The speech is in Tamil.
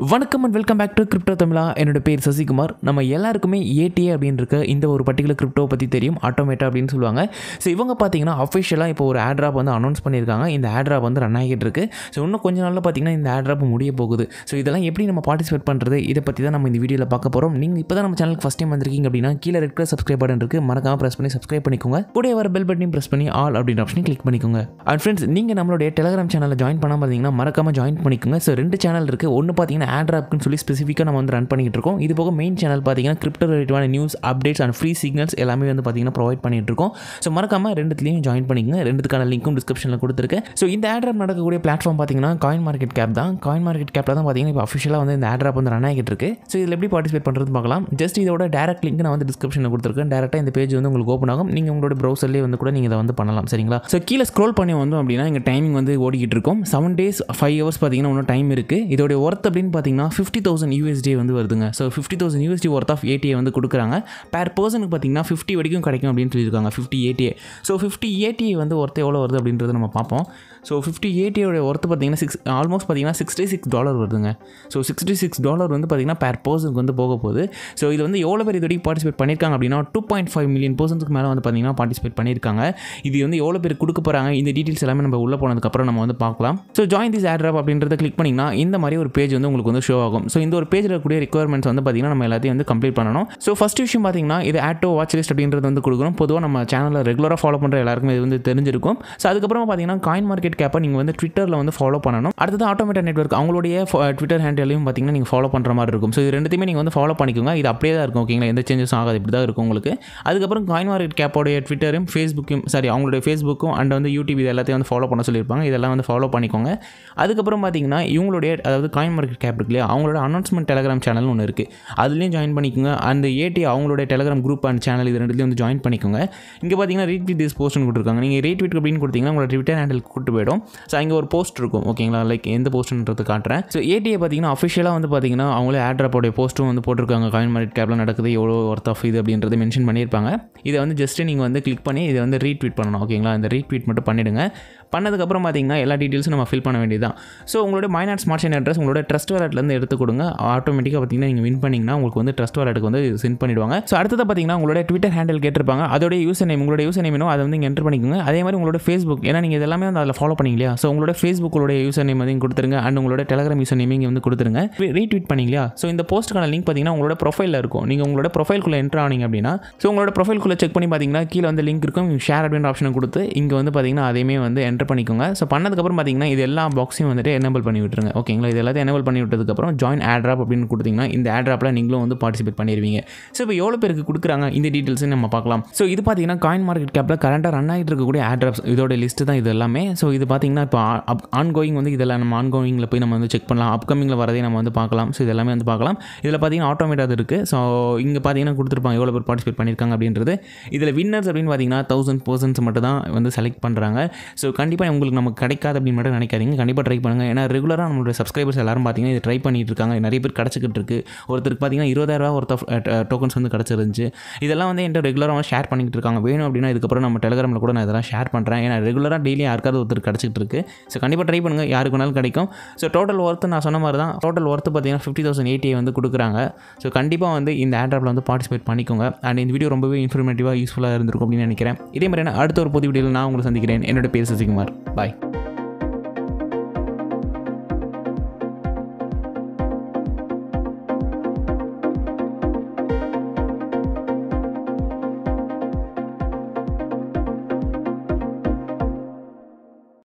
வணக்கம் and welcome back to crypto Tamizha என்னோட பேர் சசிகுமார் நம்ம எல்லாருக்குமே ஏடிஏ அப்படின்னு இருக்க இந்த ஒரு பர்டிகுலர் கிரிப்டோ பற்றி தெரியும் ஆட்டோமேட்டா அப்படின்னு சொல்லுவாங்க ஸோ இவங்க பார்த்தீங்கன்னா அஃபிஷியலாக இப்போ ஒரு ஆட்ராப் வந்து அனௌன்ஸ் பண்ணியிருக்காங்க இந்த ஆட்ராப் வந்து ரன் ஆகிட்டு இருக்கு ஸோ இன்னும் கொஞ்ச நாளில் பார்த்தீங்கன்னா இந்த ஆட்ராப் முடிய போகுது ஸோ இதெல்லாம் எப்படி நம்ம பார்ட்டிசிபேட் பண்ணுறது இதை பற்றி தான் நம்ம இந்த வீடியோவில் பார்க்க போகிறோம் நீங்கள் இப்போ தான் நம்ம சேனலுக்கு ஃபஸ்ட் டைம் வந்திருக்கீங்க அப்படின்னா கீழே இருக்கிற சப்ஸ்கிரைப் பட்டன் இருக்குது மறக்காம ப்ரெஸ் பண்ணி சப்ஸ்கிரைப் பண்ணிக்கோங்க கூட வர பெல் பட்டனையும் ப்ரெஸ் பண்ணி ஆல் அப்படின்ற ஆப்ஷனையும் கிளிக் பண்ணிக்கோங்க அண்ட் ஃப்ரெண்ட்ஸ் நீங்கள் நம்மளுடைய டெலிகிராம் சேனலில் ஜாயின் பண்ணாமல் இருந்தீங்கன்னா மறக்காம ஜாயின் பண்ணிக்கோங்க ஸோ ரெண்டு சேனல் இருக்குது ஒன்று பார்த்தீங்கன்னா ஆட்ராப்னு சொல்லி ஸ்பெசிஃபிக்காக நம்ம வந்து ரன் பண்ணிட்டு இருக்கோம் இது போக மெயின் சேனல் பார்த்தீங்கன்னா கிரிப்டோ ரிலேட்டடான news updates and free signals எல்லாமே வந்து பார்த்தீங்கன்னா ப்ரொவைட் பண்ணிட்டு இருக்கோம் ஸோ மறக்காம ரெண்டுத்துலையும் ஜாயின் பண்ணிக்கங்க ரெண்டுத்துக்கான லிங்க்கும் டிஸ்கிரிப்ஷனில் கொடுத்துருக்கேன் ஸோ இந்த ஆட்ராப் நடக்கக்கூடிய பிளாட்ஃபார்ம் பார்த்தீங்கன்னா காயின் மார்க்கெட் கேப் தான் காயின் மார்க்கெட் கேப்பில் தான் பார்த்தீங்கன்னா இப்போ அஃபிஷியலாக வந்து இந்த ஆட்ராப் வந்து ரன் ஆகிட்டு இருக்கு ஸோ இதில் எப்படி பார்ட்டிசிபேட் பண்ணுறது பார்க்கலாம் ஜஸ்ட் இதோட டேரக்ட் லிங்க் நான் வந்து டிஸ்கிரிப்ஷனில் கொடுத்துருக்கேன் டேரெக்டாக இந்த பேஜ் வந்து உங்களுக்கு ஓப்பன் ஆகும் நீங்கள் உங்களோட ப்ரௌசர்லேயே வந்து கூட நீங்கள் இதை வந்து பண்ணலாம் சரிங்களா ஸோ கீழே ஸ்க்ரோல் பண்ணி வந்தோம் அப்படின்னா இங்கே டைமிங் வந்து ஓடிக்கிட்டு இருக்கும் செவன் டேஸ் ஃபைவ் ஹவர்ஸ் பார்த்தீங்கன்னா இன்னும் டைம் இருக்குது இதோட ஒர்த் அப்படின்னு பார்த்தீங்கன்னா ஃபிஃப்டி தௌசண்ட் யூஎஸ்டி வந்து வருதுங்க so fifty thousand USD worth of ADA வந்து கொடுக்குறாங்க பேர் பர்சனுக்கு பார்த்தீங்கன்னா ஃபிஃப்டி வரைக்கும் கிடைக்கும் அப்படின்னு சொல்லியிருக்காங்க fifty ADA so fifty ADA வந்து ஒர்த் எவ்வளோ வருது அப்படின்றத நம்ம பார்ப்போம் ஸோ ஃபிஃப்டி ஏடியோட ஒர்த்து பார்த்தீங்கன்னா சிக்ஸ் ஆல்மோஸ்ட் பார்த்தீங்கன்னா சிக்ஸ்டி சிக்ஸ் டாலர் வருதுங்க ஸோ சிக்ஸ்டி சிக்ஸ் டாலர் வந்து பார்த்தீங்கன்னா பேர் பர்சனுக்கு வந்து போக போகுது ஸோ இது வந்து எவ்வளோ பேர் இது வரைக்கும் பார்ட்டிசிபேட் பண்ணியிருக்காங்க அப்படின்னா டூ பாயிண்ட் ஃபைவ் மில்லியன் பர்சன்ட்டுக்கு மேலே வந்து பார்த்தீங்கன்னா பார்ட்டிசிபேட் பண்ணியிருக்காங்க இது வந்து எவ்வளோ பேர் கொடுக்க போகிறாங்க இந்த டீட்டெயில்ஸ் எல்லாமே நம்ம உள்ளே போனதுக்கப்புறம் நம்ம வந்து பார்க்கலாம் ஸோ ஜாயின் திஸ் ஆட்ராப் அப்படின்றத கிளிக் பண்ணிங்கன்னா இந்த மாதிரி ஒரு பேஜ் வந்து உங்களுக்கு வந்து ஷோ ஆகும் ஸோ இந்த ஒரு பேஜில் இருக்கக்கூடிய ரெக்குவயர்மெண்ட்ஸ் வந்து பார்த்தீங்கன்னா நம்ம எல்லாத்தையும் வந்து கம்ப்ளீட் பண்ணணும் ஸோ ஃபஸ்ட் விஷயம் பார்த்தீங்கன்னா இது ஆட்டோ வாட்ச் லிஸ்ட் அப்படின்றது வந்து கொடுக்கணும் பொதுவாக நம்ம சேனலில் ரெகுலராக ஃபாலோ பண்ணுற எல்லாருக்கும் இது வந்து தெரிஞ்சிருக்கும் ஸோ அதுக்கப்புறம் பார்த்தீங்கன்னா காயின் மார்க்கெட் கேப்பை நீங்கள் வந்து ட்விட்டரில் வந்து ஃபாலோ பண்ணணும் அடுத்தது ஆட்டோமேட்டட் நெட்ஒர்க் அவங்களுடைய ட்விட்டர் ஹேண்டிலையும் பார்த்தீங்கன்னா நீங்கள் ஃபாலோ பண்ணுற மாதிரி இருக்கும் ஸோ இது ரெண்டுத்தையுமே நீங்கள் வந்து ஃபாலோ பண்ணிக்கோங்க இது அப்படியே தான் இருக்கும் ஓகேங்களா எந்த சேஞ்சஸும் ஆகாது இப்படி தான் இருக்கும் உங்களுக்கு அதுக்கப்புறம் காயின் மார்க்கெட் கேப்போடைய ட்விட்டரும் ஃபேஸ்புக்கும் சாரி அவங்களுடைய ஃபேஸ்புக்கும் அண்ட் வந்து யூடியூப் இது எல்லாத்தையும் வந்து ஃபாலோ பண்ண சொல்லியிருப்பாங்க இதெல்லாம் வந்து ஃபாலோ பண்ணிக்கோங்க அதுக்கப்புறம் பார்த்தீங்கன்னா இவங்களுடைய அதாவது காயின் மார்க்கெட் கேப் இருக்கு இல்லையா அவங்களோட அனௌன்ஸ்மெண்ட் டெலிகிராம் சேனல் ஒன்று இருக்குது அதுலேயும் ஜாயின் பண்ணிக்கோங்க அந்த ஏடி அவங்களுடைய டெலிகிராம் குரூப் அண்ட் சேனல் இது ரெண்டுலேயும் வந்து ஜாயின் பண்ணிக்கோங்க இங்கே பார்த்தீங்கன்னா ரீட் வித் திஸ் போஸ்ட்னு கொடுத்துருக்காங்க நீங்கள் ரீட் விட் அப்படின்னு கொடுத்தீங்கன்னா உங்களோட ட்விட்டர் ஹேண்டில் கூட்டு போயிடும் ஸோ அங்கே ஒரு போஸ்ட் இருக்கும் ஓகேங்களா லைக் எந்த போஸ்ட்ன்றது காட்டுறேன் ஸோ ஏடிஏ பார்த்தீங்கன்னா அஃபிஷியலாக வந்து பார்த்தீங்கன்னா அவங்களே ஆட்ராப்போடைய போஸ்ட்டும் வந்து போட்டிருக்காங்க காயின் மார்க்கெட் கேப்பில் நடக்குது எவ்வளோ ஒர்த் ஆஃப் இது அப்படின்றத மென்ஷன் பண்ணியிருப்பாங்க இதை வந்து ஜஸ்ட்டு நீங்கள் வந்து கிளிக் பண்ணி இதை வந்து ரீட்வீட் பண்ணணும் ஓகேங்களா இந்த ரீட்வீட் மட்டும் பண்ணிவிடுங்க பண்ணதுக்கப்புறம் பார்த்தீங்கன்னா எல்லா டீட்டெயில்ஸும் நம்ம ஃபில் பண்ண வேண்டியதான் ஸோ உங்களோட மைனாட் ஸ்மார்ட் செயின் அட்ரஸ் உங்களோட ட்ரஸ்ட் வாலெட்லேருந்து எடுத்து கொடுங்க ஆட்டோமேட்டிக்காக பார்த்தீங்கன்னா நீங்கள் வின் பண்ணிங்கன்னா உங்களுக்கு வந்து ட்ரஸ்ட் வாலெட்டுக்கு வந்து சென்ட் பண்ணிடுவாங்க ஸோ அடுத்தது பார்த்தீங்கன்னா உங்களோட ட்விட்டர் ஹேண்டில் கேட்டிருப்பாங்க அதோட யூசர் நேம் உங்களோட யூசர் நேம் அதை வந்து நீங்கள் என்டர் பண்ணிக்கோங்க அதே மாதிரி உங்களோட ஃபேஸ்புக் ஏன்னா நீங்கள் இதெல்லாமே வந்து அதில் ஃபாலோ பண்ணீங்க இல்லையா ஸோ உங்களோட ஃபேஸ்புக்கோட யூசர் நேம் வந்து கொடுத்துருங்க அண்ட் உங்களோட டெலிகிராம் யூசர் நேம் இங்கே வந்து கொடுத்துருங்க ரீட்வீட் பண்ணீங்களா ஸோ இந்த போஸ்ட்டுக்கான லிங்க் பார்த்தீங்கன்னா உங்களோட ப்ரொஃபைலில் இருக்கும் நீங்கள் உங்களோட ப்ரொஃபைல்குள்ளே என்டர் ஆனீங்க அப்படின்னா ஸோ உங்களோட ப்ரொஃபைல்குள்ளே செக் பண்ணி பார்த்தீங்கன்னா கீழே வந்து லிங்க் இருக்கும் ஷேர் அப்படின்ற ஆப்ஷனை கொடுத்து இங்கே வந்து பார்த்தீங்கன்னா அதையுமே வந்து என்டர் பண்ணிக்கோங்க ஸோ பண்ணதுக்கப்புறம் பார்த்தீங்கன்னா இது எல்லா பாக்ஸையும் வந்துட்டு எனேபிள் பண்ணி விட்டுருங்க ஓகேங்களா இது எல்லாத்தையும் எனேபிள் பண்ணி விட்டதுக்கப்புறம் ஜாயின் ஆட்ராப் அப்படின்னு கொடுத்தீங்கன்னா இந்த ஆட்ராப்பில் நீங்களும் வந்து பார்ட்டிசிபேட் பண்ணிடுவீங்க ஸோ இப்போ எவ்வளோ பேருக்கு கொடுக்குறாங்க இந்த டீட்டெயில்ஸை நம்ம பார்க்கலாம் ஸோ இது பார்த்தீங்கன்னா காயின் மார்க்கெட் கேப்பில் கரண்டாக ரன் ஆகிட்டு இருக்கக்கூடிய ஆட்ராப்ஸ் இதோட லிஸ்ட்டு தான் இது எல்லாமே ஸோ இது பார்த்தீங்கன்னா இப்போ ஆன் கோயிங் வந்து இதெல்லாம் நம்ம ஆன் கோயிங்கில் போய் நம்ம வந்து செக் பண்ணலாம் அப்கமிங்கில் வரதே நம்ம வந்து பார்க்கலாம் ஸோ இது எல்லாமே வந்து பார்க்கலாம் இதில் பார்த்தீங்கன்னா ஆட்டோமேட்டாக இருக்குது ஸோ இங்கே பார்த்தீங்கன்னா கொடுத்துருப்பாங்க எவ்வளோ பேர் பார்ட்டிசிபேட் பண்ணியிருக்காங்க அப்படின்றது இதில் வின்னர்ஸ் அப்படின்னு பார்த்தீங்கன்னா தௌசண்ட் பர்சன்ஸ் மட்டும் தான் வந்து செலக்ட் பண்ணுறாங்க ஸோ கண்டிப்பாக உங்களுக்கு நமக்கு கிடைக்காது அப்படின்னு மட்டும் நினைக்காதீங்க கண்டிப்பாக ட்ரை பண்ணுங்கள் ஏன்னா ரெகுலராக நம்மளுடைய சப்ஸ்கிரைபர்ஸ் எல்லாரும் பார்த்தீங்கன்னா இது ட்ரை பண்ணிட்டு இருக்காங்க நிறைய பேர் கிடச்சிக்கிட்டு இருக்கு ஒருத்தருக்கு பார்த்தீங்கன்னா இருபதாயிரரூவா ஒருத்த டோக்கன்ஸ் வந்து கிடச்சிருந்துச்சு இதெல்லாம் வந்து என்கிட்ட ரெகுலராக ஷேர் பண்ணிக்கிட்டு இருக்காங்க வேணும் அப்படின்னா இதுக்கப்புறம் நம்ம டெலிகிராமில் கூட நான் இதெல்லாம் ஷேர் பண்ணுறேன் ஏன்னா ரெகுலராக டெய்லி யாருக்காவது ஒருத்தர் கிடச்சிட்டு இருக்கு ஸோ கண்டிப்பாக ட்ரை பண்ணுங்கள் யாருக்கு வேணாலும் கிடைக்கும் ஸோ டோட்டல் ஒர்த்து நான் சொன்ன மாதிரி தான் டோட்டல் ஒர்த்து பார்த்தீங்கன்னா ஃபிஃப்டி தௌசண்ட் எயிட்டியை வந்து கொடுக்குறாங்க ஸோ கண்டிப்பாக வந்து இந்த ஆட்ராப்பில் வந்து பார்ட்டிசிபேட் பண்ணிக்கோங்க அண்ட் இந்த வீடியோ ரொம்பவே இன்ஃபர்மேட்டிவாக யூஸ்ஃபுல்லாக இருந்திருக்கும் அப்படின்னு நினைக்கிறேன் இதே மாதிரி அடுத்த ஒரு புது வீடியோவில் நான் உங்களை சந்திக்கிறேன் என்னோட பேர் சசிகுமார் பாய்